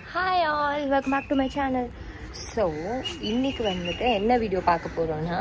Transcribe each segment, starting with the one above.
hi all welcome back to my channel so இன்னைக்கு வந்துட்டு என்ன வீடியோ பார்க்க போகிறோன்னா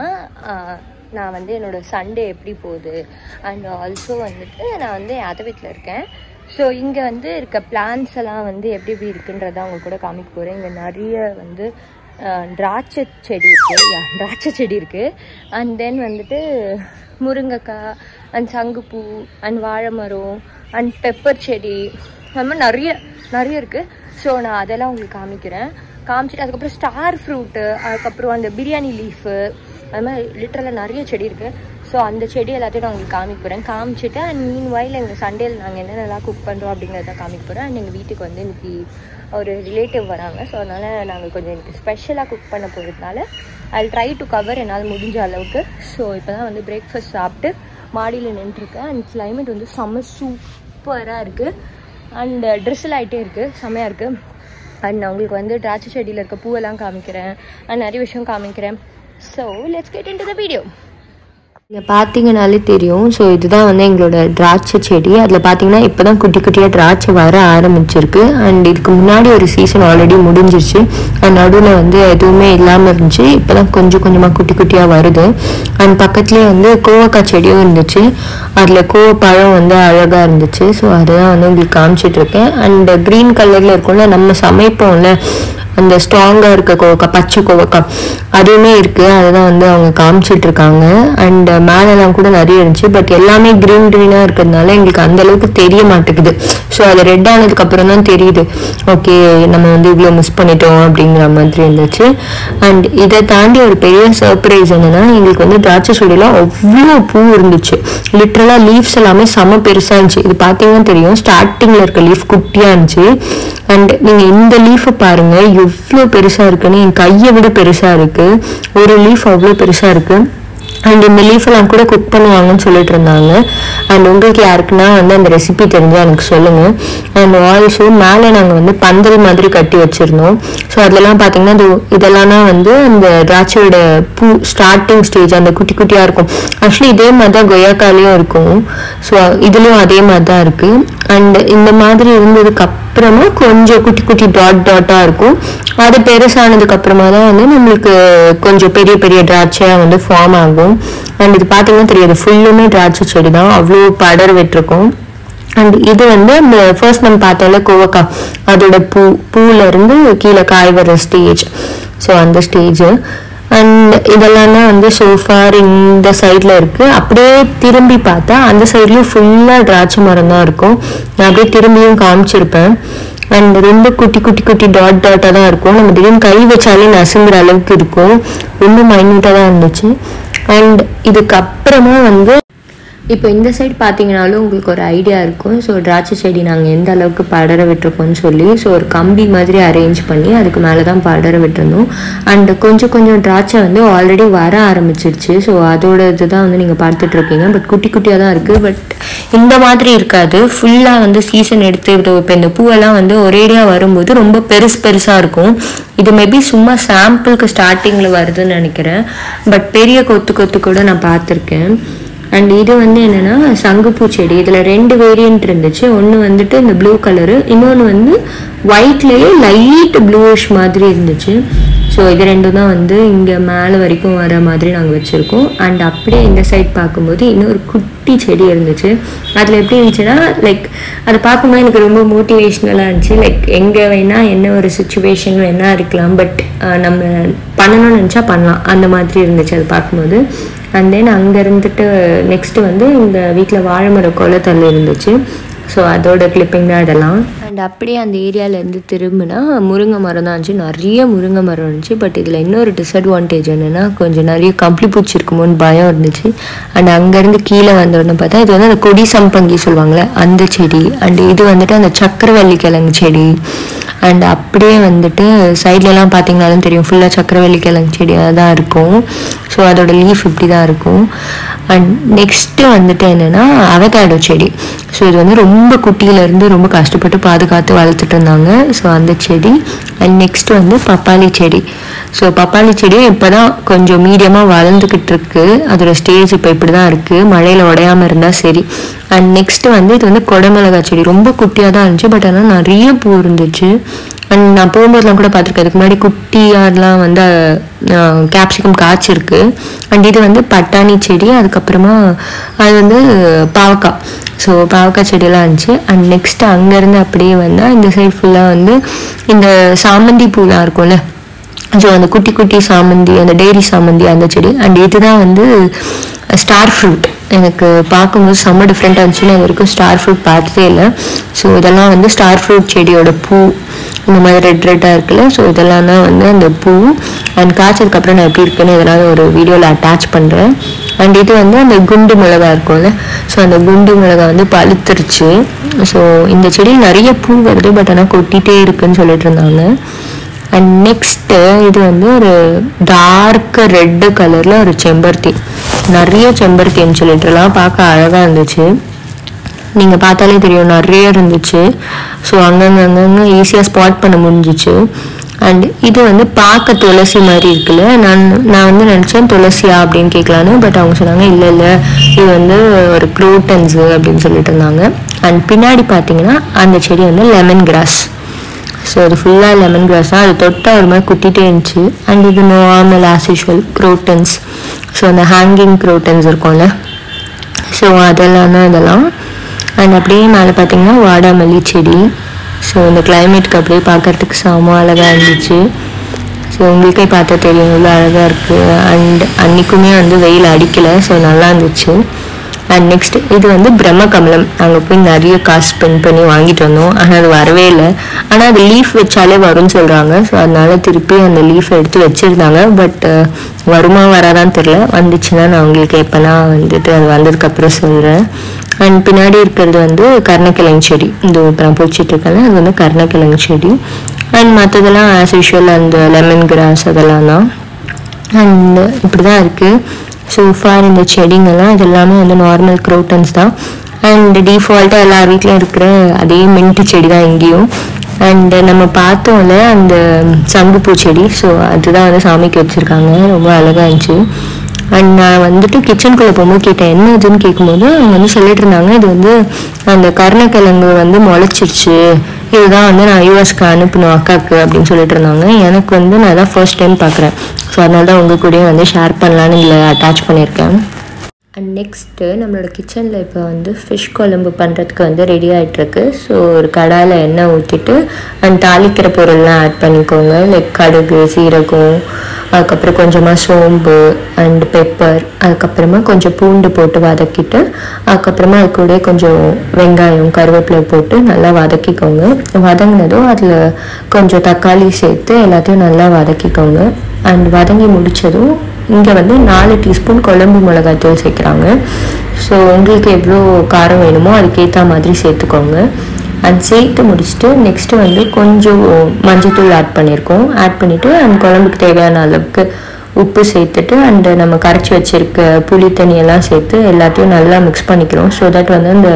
நான் வந்து என்னோட சண்டே எப்படி போகுது அண்ட் ஆல்சோ வந்துட்டு நான் வந்து என் அத்தை வீட்டில் இருக்கேன் ஸோ இங்கே வந்து இருக்க பிளான்ஸ் எல்லாம் வந்து எப்படி எப்படி இருக்குன்றதை அவங்க கூட காமிக்க போகிறேன் இங்கே நிறைய வந்து ஆஹ், திராட்சை செடி இருக்குது யா திராட்சை செடி இருக்குது அண்ட் தென் வந்துட்டு முருங்கைக்காய் அண்ட் சங்குப்பூ அண்ட் வாழை மரம் அண்ட் பெப்பர் செடி அது மாதிரி நிறைய நிறைய இருக்குது ஸோ நான் அதெல்லாம் உங்களுக்கு காமிக்கிறேன் காமிச்சிட்டு அதுக்கப்புறம் ஸ்டார் ஃப்ரூட்டு அதுக்கப்புறம் அந்த பிரியாணி லீஃபு அது மாதிரி லிட்டரலாக நிறைய செடி இருக்குது ஸோ அந்த செடி எல்லாத்தையும் நான் உங்களுக்கு காமிக்க போகிறேன் காமிச்சிட்டு அண்ட் மீன் வாயில் எங்கள் சண்டேல நாங்கள் என்னென்னலாம் குக் பண்ணுறோம் அப்படிங்கிறத காமிக்க போகிறேன் அண்ட் எங்கள் வீட்டுக்கு வந்து இன்னைக்கு ஒரு ரிலேட்டிவ் வராங்க ஸோ அதனால் நாங்கள் கொஞ்சம் எனக்கு ஸ்பெஷலாக குக் பண்ண போகிறதுனால ஐ ட்ரை டு கவர் என்னால் முடிஞ்ச அளவுக்கு ஸோ இப்போ தான் வந்து பிரேக்ஃபாஸ்ட் சாப்பிட்டு மாடியில் நின்றுருக்கேன் அண்ட் climate வந்து செம்ம சூப்பராக இருக்குது அண்ட் ட்ரெஸ்ஸில் ஆகிட்டே இருக்குது செம்மையாக இருக்குது அண்ட் நான் உங்களுக்கு வந்து திராட்சை செடியில் இருக்க பூவெல்லாம் காமிக்கிறேன் அண்ட் நிறைய விஷயம் காமிக்கிறேன் so let's get into the video இங்கே பார்த்தீங்கனாலே தெரியும் ஸோ இதுதான் வந்து எங்களோட திராட்சை செடி அதில் பார்த்தீங்கன்னா இப்போ தான் குட்டி குட்டியாக திராட்சை வர ஆரம்பிச்சிருக்கு அண்ட் இதுக்கு முன்னாடி ஒரு சீசன் ஆல்ரெடி முடிஞ்சிருச்சு அண்ட் நடுவில் வந்து எதுவுமே இல்லாமல் இருந்துச்சு இப்போ தான் கொஞ்சம் கொஞ்சமாக குட்டி குட்டியாக வருது அண்ட் பக்கத்துலேயே வந்து கோவக்காய் செடியும் இருந்துச்சு அதில் கோவப்பழம் வந்து அழகாக இருந்துச்சு ஸோ அதுதான் வந்து உங்களுக்கு காமிச்சிட்டு இருக்கேன் அண்ட் க்ரீன் கலரில் இருக்கும்ல நம்ம சமைப்போம்ல அந்த ஸ்ட்ராங்காக இருக்க கோவக்காய் பச்சை கோவக்காய் அதுவுமே இருக்குது அதுதான் வந்து அவங்க காமிச்சிட்டு இருக்காங்க அண்ட் மேலெல்லாம் கூட நிறைய இருந்துச்சு பட் எல்லாமே க்ரீன் க்ரீனாக இருக்கிறதுனால எங்களுக்கு அந்த அளவுக்கு தெரிய மாட்டேங்குது ஸோ அது ரெட் ஆனதுக்கு அப்புறம் தான் தெரியுது ஓகே நம்ம வந்து இவ்வளோ மிஸ் பண்ணிட்டோம் அப்படிங்கிற மாதிரி இருந்துச்சு அண்ட் இதை தாண்டி ஒரு பெரிய சர்ப்ரைஸ் என்னன்னா எங்களுக்கு வந்து திராட்சை செடியில் அவ்வளோ பூ இருந்துச்சு லிட்ரலாக லீவ்ஸ் எல்லாமே செம பெருசாக இருந்துச்சு இது பார்த்தீங்கன்னா தெரியும் ஸ்டார்டிங்கில் இருக்க லீஃப் குட்டியாக இருந்துச்சு அண்ட் நீங்கள் இந்த லீஃபை பாருங்க எவ்வளோ பெருசாக இருக்குன்னு என் கையை விட பெருசாக இருக்கு ஒரு லீஃப் அவ்வளோ பெருசாக இருக்கு அண்ட் இந்த லீஃப் எல்லாம் கூட குக் பண்ணுவாங்கன்னு சொல்லிட்டு இருந்தாங்க அண்ட் உங்களுக்கு யாருக்குன்னா வந்து அந்த ரெசிபி தெரிஞ்சா எனக்கு சொல்லுங்க அண்ட் ஆல்சோ மேலே நாங்கள் வந்து பந்தல் மாதிரி கட்டி வச்சிருந்தோம் ஸோ அதுலலாம் பார்த்தீங்கன்னா இது இதெல்லாம் தான் வந்து அந்த திராட்சையோட பூ ஸ்டார்டிங் ஸ்டேஜ் அந்த குட்டி குட்டியாக இருக்கும் ஆக்சுவலி இதே மாதிரி தான் கொய்யாக்காலையும் இருக்கும் ஸோ இதுலேயும் அதே மாதிரி தான் இருக்கு அண்ட் இந்த மாதிரி இருந்ததுக்கு அப்புறமா கொஞ்சம் குட்டி குட்டி டாட் டாட்டாக இருக்கும் அது பெருசானதுக்கு அப்புறமா தான் வந்து நம்மளுக்கு கொஞ்சம் பெரிய பெரிய திராட்சையாக வந்து ஃபார்ம் ஆகும் அண்ட் இது பார்த்தீங்கன்னா தெரியாது ஃபுல்லுமே திராட்சை செடி தான் அவ்வளோ படர் விட்டுருக்கும் அண்ட் இது வந்து அந்த ஃபர்ஸ்ட் நம்ம பார்த்தோம்ல கோவக்காய் அதோட பூ பூல இருந்து கீழே காய் வர ஸ்டேஜ் ஸோ அந்த ஸ்டேஜ் அண்ட் இதெல்லாம் தான் வந்து சோஃபார் இந்த சைடில் இருக்கு அப்படியே திரும்பி பார்த்தா அந்த சைட்லயும் ஃபுல்லாக திராட்சை மரம் தான் இருக்கும் நான் அப்படியே திரும்பியும் காமிச்சிருப்பேன் அண்ட் ரொம்ப குட்டி குட்டி குட்டி டாட் டாட்டாக தான் இருக்கும் நம்ம திடீர்னு கை வச்சாலே நசுங்குற அளவுக்கு இருக்கும் ரொம்ப மைன்யூட்டாக தான் இருந்துச்சு அண்ட் இதுக்கப்புறமா வந்து இப்போ இந்த சைடு பார்த்தீங்கனாலும் உங்களுக்கு ஒரு ஐடியா இருக்கும் ஸோ திராட்சை செடி நாங்கள் எந்த அளவுக்கு படர விட்டுருக்கோம்னு சொல்லி ஸோ ஒரு கம்பி மாதிரி அரேஞ்ச் பண்ணி அதுக்கு மேலே தான் படர விட்டுருந்தோம் அண்ட் கொஞ்சம் கொஞ்சம் திராட்சை வந்து ஆல்ரெடி வர ஆரம்பிச்சிருச்சு ஸோ அதோட இதுதான் வந்து நீங்கள் பார்த்துட்டு இருக்கீங்க பட் குட்டி குட்டியாக தான் இருக்குது பட் இந்த மாதிரி இருக்காது ஃபுல்லாக வந்து சீசன் எடுத்து இப்போ இந்த பூவெல்லாம் வந்து ஒரேடியாக வரும்போது ரொம்ப பெருசு பெருசாக இருக்கும் இது மேபி சும்மா சாம்பிளுக்கு ஸ்டார்டிங்கில் வருதுன்னு நினைக்கிறேன் பட் பெரிய கொத்து கொத்து கூட நான் பார்த்துருக்கேன் அண்ட் இது வந்து என்னன்னா சங்குப்பூ செடி இதில் ரெண்டு வேரியன்ட் இருந்துச்சு ஒன்று வந்துட்டு இந்த ப்ளூ கலரு இன்னொன்று வந்து ஒயிட்லேயே லைட் ப்ளூஷ் மாதிரி இருந்துச்சு ஸோ இது ரெண்டும் தான் வந்து இங்கே மேலே வரைக்கும் வர மாதிரி நாங்கள் வச்சுருக்கோம் அண்ட் அப்படியே இந்த சைட் பார்க்கும்போது இன்னொரு குட்டி செடி இருந்துச்சு அதில் எப்படி இருந்துச்சுன்னா லைக் அதை பார்க்கும்போது எனக்கு ரொம்ப மோட்டிவேஷ்னலாக இருந்துச்சு லைக் எங்கே வேணால் என்ன ஒரு சுச்சுவேஷன் வேணால் இருக்கலாம் பட் நம்ம பண்ணணும்னு நினச்சா பண்ணலாம் அந்த மாதிரி இருந்துச்சு அதை பார்க்கும்போது அண்ட் தென் அங்கே இருந்துட்டு நெக்ஸ்ட் வந்து இந்த வீட்டில் வாழை மரம் கொலைத்தல் இருந்துச்சு ஸோ அதோட கிளிப்பிங் தான் இதெல்லாம் அண்ட் அப்படியே அந்த ஏரியாவிலேருந்து திரும்பினா முருங்கை மரம் தான் இருந்துச்சு நிறைய முருங்கை மரம் இருந்துச்சு பட் இதில் இன்னொரு டிஸ்அட்வான்டேஜ் என்னென்னா கொஞ்சம் நிறைய கம்பளி பூச்சி இருக்குமோன்னு பயம் இருந்துச்சு அண்ட் அங்கேருந்து கீழே வந்த உடனே பார்த்தா இது வந்து அந்த கொடி சம்பங்கி சொல்லுவாங்கள்ல அந்த செடி அண்ட் இது வந்துட்டு அந்த சக்கரவள்ளி கிழங்கு செடி அண்ட் அப்படியே வந்துட்டு சைட்லலாம் பார்த்தீங்கனாலும் தெரியும் ஃபுல்லாக சக்கரவள்ளி கிழங்கு செடியாக தான் இருக்கும் ஸோ அதோட லீஃப் இப்படி தான் இருக்கும் அண்ட் நெக்ஸ்ட்டு வந்துட்டு என்னென்னா அவகாடோ செடி ஸோ இது வந்து ரொம்ப குட்டியிலேருந்து ரொம்ப கஷ்டப்பட்டு பாதுகாத்து வளர்த்துட்டு இருந்தாங்க ஸோ அந்த செடி அண்ட் நெக்ஸ்ட் வந்து பப்பாளி செடி ஸோ பப்பாளி செடியும் இப்போ தான் கொஞ்சம் மீடியமாக வளர்ந்துக்கிட்டு இருக்கு அதோட ஸ்டேஜ் இப்போ இப்படி தான் இருக்குது மழையில் உடையாமல் இருந்தால் சரி அண்ட் நெக்ஸ்ட் வந்து இது வந்து கொடமிளகாய் செடி ரொம்ப குட்டியாக தான் இருந்துச்சு பட் ஆனால் நிறைய பூ இருந்துச்சு அண்ட் நான் போகும்போதெல்லாம் கூட பார்த்துருக்கேன் அதுக்கு முன்னாடி குட்டியாரெலாம் வந்து கேப்சிகம் காய்ச்சிருக்கு அண்ட் இது வந்து பட்டாணி செடி அதுக்கப்புறமா அது வந்து பாவக்காய் ஸோ பாவக்காய் செடியெல்லாம் இருந்துச்சு அண்ட் நெக்ஸ்ட் அங்கேருந்து அப்படியே வந்தால் இந்த சைட் ஃபுல்லாக வந்து இந்த சாமந்தி பூலாம் இருக்கும்ல ஸோ அந்த குட்டி குட்டி சாமந்தி அந்த டெய்ரி சாமந்தி அந்த செடி அண்ட் இதுதான் வந்து ஸ்டார் ஃப்ரூட் எனக்கு பார்க்கும்போது செம்ம டிஃப்ரெண்ட்டாக இருந்துச்சு நான் இது வரைக்கும் ஸ்டார் ஃப்ரூட் பார்த்ததே இல்லை ஸோ இதெல்லாம் வந்து ஸ்டார் ஃப்ரூட் செடியோட பூ இந்த மாதிரி ரெட் ரெட்டாக இருக்குல்ல ஸோ இதெல்லாம் தான் வந்து அந்த பூ அண்ட் காய்ச்சதுக்கப்புறம் நான் எப்படி இருக்குன்னு இதெல்லாம் ஒரு வீடியோவில் அட்டாச் பண்ணுறேன் அண்ட் இது வந்து அந்த குண்டு மிளகா இருக்கும்ல ஸோ அந்த குண்டு மிளகா வந்து பழுத்துருச்சு ஸோ இந்த செடியில் நிறைய பூ வருது பட் ஆனால் கொட்டிகிட்டே இருக்குன்னு சொல்லிட்டு இருந்தாங்க அண்ட் நெக்ஸ்ட்டு இது வந்து ஒரு டார்க் ரெட்டு கலரில் ஒரு செம்பருத்தி நிறைய செம்பருத்தின்னு சொல்லிட்டுலாம் பார்க்க அழகாக இருந்துச்சு நீங்கள் பார்த்தாலே தெரியும் நிறைய இருந்துச்சு ஸோ அங்கங்கே அங்கங்கே ஈஸியாக ஸ்பாட் பண்ண முடிஞ்சிச்சு அண்ட் இது வந்து பார்க்க துளசி மாதிரி இருக்குல்ல நான் நான் வந்து நினச்சேன் துளசியா அப்படின்னு கேட்கலான்னு பட் அவங்க சொன்னாங்க இல்லை இல்லை இது வந்து ஒரு குரோட்டன்ஸு அப்படின்னு சொல்லிட்டு இருந்தாங்க அண்ட் பின்னாடி பார்த்தீங்கன்னா அந்த செடி வந்து லெமன் கிராஸ் ஸோ அது ஃபுல்லாக லெமன் கிராஸ் தான் அது தொட்டால் ஒரு மாதிரி குத்திட்டே இருந்துச்சு அண்ட் இது normal as usual crotons so அந்த ஹேங்கிங் க்ரோட்டன்ஸ் இருக்கும்ல ஸோ அதெல்லாம் தான் இதெல்லாம் அண்ட் அப்படியே மேலே பார்த்தீங்கன்னா வாடாமல்லி செடி ஸோ இந்த கிளைமேட்க்கு அப்படியே பார்க்கறதுக்கு செம அழகாக இருந்துச்சு ஸோ உங்களுக்கே பார்த்தா தெரியும் இவ்வளோ அழகாக இருக்குது அண்ட் அன்றைக்குமே வந்து வெயில் அடிக்கலை ஸோ நல்லா இருந்துச்சு அண்ட் நெக்ஸ்ட் இது வந்து பிரம்மகமலம் அங்கே போய் நிறைய காசு ஸ்பெண்ட் பண்ணி வாங்கிட்டு வந்தோம் ஆனால் அது வரவே இல்லை ஆனால் அது லீஃப் வச்சாலே வரும்னு சொல்கிறாங்க ஸோ அதனால திருப்பி அந்த லீஃப் எடுத்து வச்சுருந்தாங்க பட் வருமா வராதான்னு தெரில வந்துச்சுன்னா நான் உங்களுக்கு எப்போனா வந்துட்டு அது வந்ததுக்கப்புறம் சொல்கிறேன் அண்ட் பின்னாடி இருக்கிறது வந்து கருணக்கிழங்கு செடி இந்த இப்போ நான் பிடிச்சிட்டு இருக்கேன்ல அது வந்து கருணக்கிழங்கு செடி அண்ட் மற்றதெல்லாம் ஆஸ் யூஷுவல் அந்த லெமன் கிராஸ் அதெல்லாம் தான் அண்ட் இப்படி தான் இருக்குது ஸோ ஃபார் இந்த செடிங்கெல்லாம் இது எல்லாமே வந்து நார்மல் க்ரோட்டன்ஸ் தான் அண்ட் டிஃபால்ட்டாக எல்லா வீட்லேயும் இருக்கிற அதே மின்ட் செடி தான் இங்கேயும் அண்ட் நம்ம பார்த்தோம்ல அந்த சங்குப்பூ செடி ஸோ அதுதான் வந்து சாமிக்கு வச்சுருக்காங்க ரொம்ப அழகாக இருந்துச்சு அண்ட் நான் வந்துட்டு கிச்சனுக்குள்ளே போகும்போது கேட்டேன் என்ன இதுன்னு கேட்கும்போது அவங்க வந்து சொல்லிட்டு இருந்தாங்க இது வந்து அந்த கருணக்கிழங்கு வந்து முளைச்சிருச்சு இதுதான் வந்து நான் யூஎஸ்க்கு அனுப்பணும் அக்காவுக்கு அப்படின்னு சொல்லிட்டு இருந்தாங்க எனக்கு வந்து நான் தான் ஃபர்ஸ்ட் டைம் பார்க்குறேன் ஸோ அதனால தான் உங்கள் கூடயும் வந்து ஷேர் பண்ணலான்னு இதில் அட்டாச் பண்ணியிருக்கேன் அண்ட் நெக்ஸ்ட்டு நம்மளோட கிச்சனில் இப்போ வந்து ஃபிஷ் குழம்பு பண்ணுறதுக்கு வந்து ரெடி ஆகிட்டுருக்கு ஸோ ஒரு கடாயில் எண்ணெய் ஊற்றிட்டு அண்ட் தாளிக்கிற பொருள்லாம் ஆட் பண்ணிக்கோங்க லைக் கடுகு சீரகம் அதுக்கப்புறம் கொஞ்சமாக சோம்பு அண்ட் பெப்பர் அதுக்கப்புறமா கொஞ்சம் பூண்டு போட்டு வதக்கிட்டு அதுக்கப்புறமா அது கூட கொஞ்சம் வெங்காயம் கருவேப்பிலை போட்டு நல்லா வதக்கிக்கோங்க வதங்கினதும் அதில் கொஞ்சம் தக்காளி சேர்த்து எல்லாத்தையும் நல்லா வதக்கிக்கோங்க அண்ட் வதங்கி முடித்ததும் இங்கே வந்து நாலு டீஸ்பூன் குழம்பு மிளகாய்த்தூள் சேர்க்குறாங்க ஸோ உங்களுக்கு எவ்வளோ காரம் வேணுமோ அதுக்கேற்ற மாதிரி சேர்த்துக்கோங்க அண்ட் சேர்த்து முடிச்சுட்டு நெக்ஸ்ட்டு வந்து கொஞ்சம் மஞ்சத்தூள் ஆட் பண்ணியிருக்கோம் ஆட் பண்ணிவிட்டு அந்த குழம்புக்கு தேவையான அளவுக்கு உப்பு சேர்த்துட்டு அண்டு நம்ம கரைச்சி வச்சுருக்க புளி தண்ணியெல்லாம் சேர்த்து எல்லாத்தையும் நல்லா மிக்ஸ் பண்ணிக்கிறோம் ஸோ தட் வந்து அந்த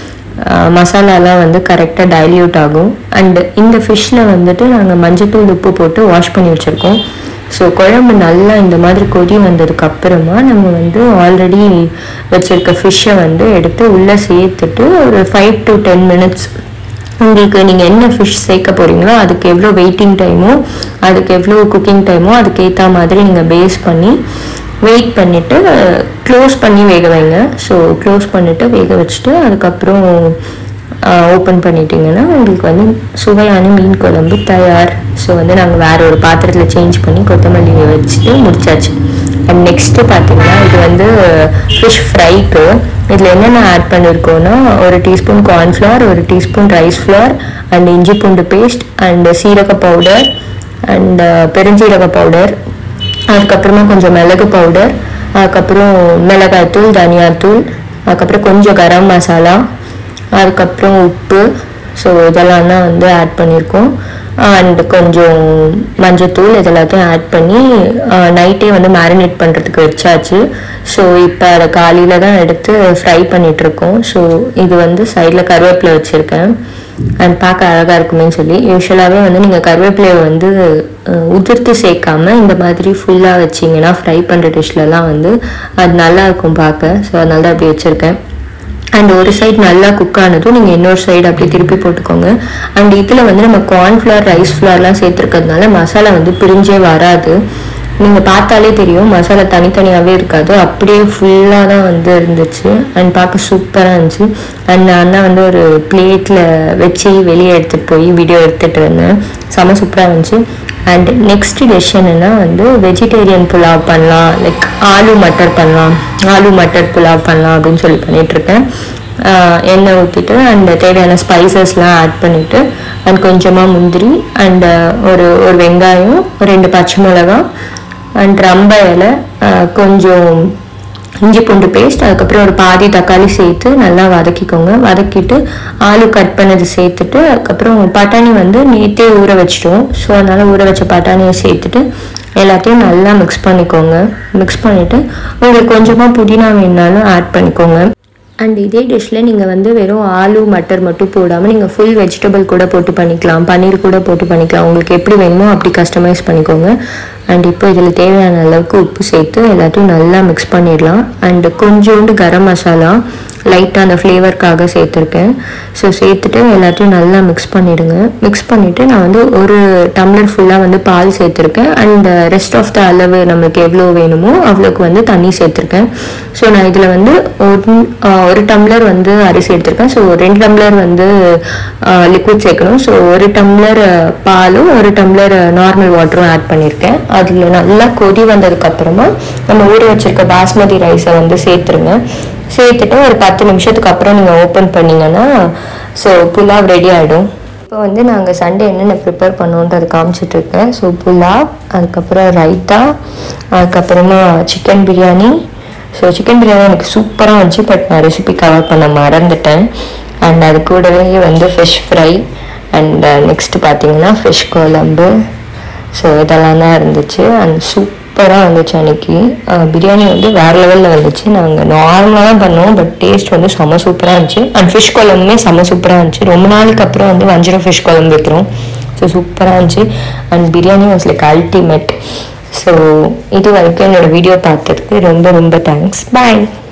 மசாலாலாம் வந்து கரெக்டாக டைல்யூட் ஆகும் அண்டு இந்த ஃபிஷ்ஷில் வந்துட்டு நாங்கள் மஞ்சத்தூள் உப்பு போட்டு வாஷ் பண்ணி வச்சுருக்கோம் ஸோ குழம்பு நல்லா இந்த மாதிரி கொதி வந்ததுக்கு அப்புறமா நம்ம வந்து ஆல்ரெடி வச்சிருக்க ஃபிஷ்ஷை வந்து எடுத்து உள்ளே சேர்த்துட்டு ஒரு ஃபைவ் டு டென் மினிட்ஸ் உங்களுக்கு நீங்கள் என்ன ஃபிஷ் சேர்க்க போகிறீங்களோ அதுக்கு எவ்வளோ வெயிட்டிங் டைமோ அதுக்கு எவ்வளோ குக்கிங் டைமோ அதுக்கேற்ற மாதிரி நீங்கள் பேஸ் பண்ணி வெயிட் பண்ணிவிட்டு க்ளோஸ் பண்ணி வேக வைங்க ஸோ க்ளோஸ் பண்ணிவிட்டு வேக வச்சுட்டு அதுக்கப்புறம் ஓப்பன் பண்ணிட்டீங்கன்னா உங்களுக்கு வந்து சுவையான மீன் குழம்பு தயார் ஸோ வந்து நாங்கள் வேற ஒரு பாத்திரத்தில் சேஞ்ச் பண்ணி கொத்தமல்லி வச்சுட்டு முடிச்சாச்சு அண்ட் நெக்ஸ்ட்டு பார்த்தீங்கன்னா இது வந்து ஃபிஷ் ஃப்ரைக்கு இதில் என்னென்ன ஆட் பண்ணியிருக்கோன்னா ஒரு டீஸ்பூன் கார்ன்ஃப்ளவர் ஒரு டீஸ்பூன் ரைஸ் ஃப்ளவர் அண்ட் இஞ்சி பூண்டு பேஸ்ட் அண்ட் சீரக பவுடர் அண்ட் பெருஞ்சீரக பவுடர் அதுக்கப்புறமா கொஞ்சம் மிளகு பவுடர் அதுக்கப்புறம் மிளகாய்த்தூள் தனியாத்தூள் அதுக்கப்புறம் கொஞ்சம் கரம் மசாலா அதுக்கப்புறம் உப்பு ஸோ இதெல்லாம் தான் வந்து ஆட் பண்ணியிருக்கோம் அண்ட் கொஞ்சம் மஞ்சத்தூள் இது எல்லாத்தையும் ஆட் பண்ணி நைட்டே வந்து மேரினேட் பண்ணுறதுக்கு வச்சாச்சு ஸோ இப்போ அதை காலையில் தான் எடுத்து ஃப்ரை பண்ணிகிட்ருக்கோம் ஸோ இது வந்து சைடில் கருவேப்பிலை வச்சுருக்கேன் அண்ட் பார்க்க அழகாக இருக்குமேன்னு சொல்லி யூஸ்வலாகவே வந்து நீங்கள் கருவேப்பிலையை வந்து உதிர்த்து சேர்க்காம இந்த மாதிரி ஃபுல்லாக வச்சிங்கன்னா ஃப்ரை பண்ணுற டிஷ்லலாம் வந்து அது நல்லா இருக்கும் பார்க்க ஸோ அதனால தான் அப்படி வச்சுருக்கேன் அண்ட் ஒரு சைடு நல்லா குக் ஆனதும் நீங்கள் இன்னொரு சைடு அப்படியே திருப்பி போட்டுக்கோங்க அண்ட் இதில் வந்து நம்ம கார்ன்ஃப்ளவர் ரைஸ் ஃப்ளவர்லாம் சேர்த்துருக்கிறதுனால மசாலா வந்து பிரிஞ்சே வராது நீங்கள் பார்த்தாலே தெரியும் மசாலா தனித்தனியாகவே இருக்காது அப்படியே ஃபுல்லாக தான் வந்து இருந்துச்சு அண்ட் பார்க்க சூப்பராக இருந்துச்சு அண்ட் அண்ணா வந்து ஒரு பிளேட்டில் வச்சு வெளியே எடுத்துகிட்டு போய் வீடியோ எடுத்துகிட்டு இருந்தேன் செம சூப்பராக இருந்துச்சு அண்ட் நெக்ஸ்ட் டிஷ் என்னன்னா வந்து வெஜிடேரியன் புலாவ் பண்ணலாம் லைக் ஆலு மட்டர் பண்ணலாம் ஆலு மட்டர் புலாவ் பண்ணலாம் அப்படின்னு சொல்லி பண்ணிட்டு இருக்கேன் ஆஹ் எண்ணெய் ஊற்றிட்டு அண்ட் தேவையான ஸ்பைசஸ்லாம் ஆட் பண்ணிவிட்டு அண்ட் கொஞ்சமாக முந்திரி அண்ட் ஒரு ஒரு வெங்காயம் ஒரு ரெண்டு பச்சை மிளகா அண்ட் ரம்ப இலை ஆஹ் கொஞ்சம் இஞ்சி பூண்டு பேஸ்ட் அதுக்கப்புறம் ஒரு பாதி தக்காளி சேர்த்து நல்லா வதக்கிக்கோங்க வதக்கிட்டு ஆலு கட் பண்ணது சேர்த்துட்டு அதுக்கப்புறம் பட்டாணி வந்து நேற்றே ஊற வச்சிட்டோம் ஸோ அதனால் ஊற வச்ச பட்டாணியை சேர்த்துட்டு எல்லாத்தையும் நல்லா மிக்ஸ் பண்ணிக்கோங்க மிக்ஸ் பண்ணிவிட்டு உங்களுக்கு கொஞ்சமாக புதினா வேணுனாலும் ஆட் பண்ணிக்கோங்க அண்ட் இதே டிஷ்ஷில் நீங்கள் வந்து வெறும் ஆலு மட்டர் மட்டும் போடாமல் நீங்கள் ஃபுல் வெஜிடபிள் கூட போட்டு பண்ணிக்கலாம் பன்னீர் கூட போட்டு பண்ணிக்கலாம் உங்களுக்கு எப்படி வேணுமோ அப்படி கஸ்டமைஸ் பண்ணிக்கோங்க அண்ட் இப்போ இதில் தேவையான அளவுக்கு உப்பு சேர்த்து எல்லாத்தையும் நல்லா மிக்ஸ் பண்ணிடலாம் அண்ட் கொஞ்சோண்டு கரம் மசாலா லைட்டாக அந்த ஃப்ளேவருக்காக சேர்த்துருக்கேன் ஸோ சேர்த்துட்டு எல்லாத்தையும் நல்லா மிக்ஸ் பண்ணிவிடுங்க மிக்ஸ் பண்ணிவிட்டு நான் வந்து ஒரு டம்ளர் ஃபுல்லாக வந்து பால் சேர்த்துருக்கேன் அண்ட் ரெஸ்ட் ஆஃப் த அளவு நம்மளுக்கு எவ்வளோ வேணுமோ அவ்வளோக்கு வந்து தண்ணி சேர்த்துருக்கேன் ஸோ நான் இதில் வந்து ஒரு ஆஹ் ஒரு டம்ளர் வந்து அரிசி எடுத்திருக்கேன் ஸோ ரெண்டு டம்ளர் வந்து லிக்விட் சேர்க்கணும் ஸோ ஒரு டம்ளர் ஆஹ் பாலும் ஒரு டம்ளர் நார்மல் வாட்டரும் ஆட் பண்ணியிருக்கேன் அதில் நல்லா கொதி வந்ததுக்கப்புறமா நம்ம ஊற வச்சிருக்க பாஸ்மதி ரைஸை வந்து சேர்த்துருங்க சேர்த்துட்டு ஒரு பத்து நிமிஷத்துக்கு அப்புறம் நீங்கள் ஓப்பன் பண்ணீங்கன்னா ஸோ புலாவ் ரெடி ஆகிடும் இப்போ வந்து நாங்கள் சண்டே என்னென்ன ப்ரிப்பேர் பண்ணோன்றது காமிச்சிட்டு இருக்கேன் ஸோ புலாவ் அதுக்கப்புறம் ரைத்தா அதுக்கப்புறமா chicken biryani so chicken biryani எனக்கு சூப்பராக இருந்துச்சு பட் நான் ரெசிபி கவர் பண்ண மறந்துட்டேன் அண்ட் அது கூடவே வந்து ஃபிஷ் ஃப்ரை அண்ட் நெக்ஸ்ட் பார்த்தீங்கன்னா ஃபிஷ் குழம்பு ஸோ இதெல்லாம் தான் இருந்துச்சு அண்ட் சூப்பராக இருந்துச்சு அன்னைக்கு அஹ் பிரியாணி வந்து வேறு லெவலில் வந்துச்சு நாங்கள் நார்மலாக தான் பண்ணோம் பட் டேஸ்ட் வந்து செம்ம சூப்பராக இருந்துச்சு அண்ட் ஃபிஷ் குழம்புமே செம்ம சூப்பராக இருந்துச்சு ரொம்ப நாளுக்கு அப்புறம் வந்து வஞ்சிரம் ஃபிஷ் குழம்பு வைக்கிறோம் ஸோ சூப்பராக இருந்துச்சு and biryani was like ultimate so இது வரைக்கும் என்னோட வீடியோ பார்த்ததுக்கு ரொம்ப ரொம்ப தேங்க்ஸ் பாய்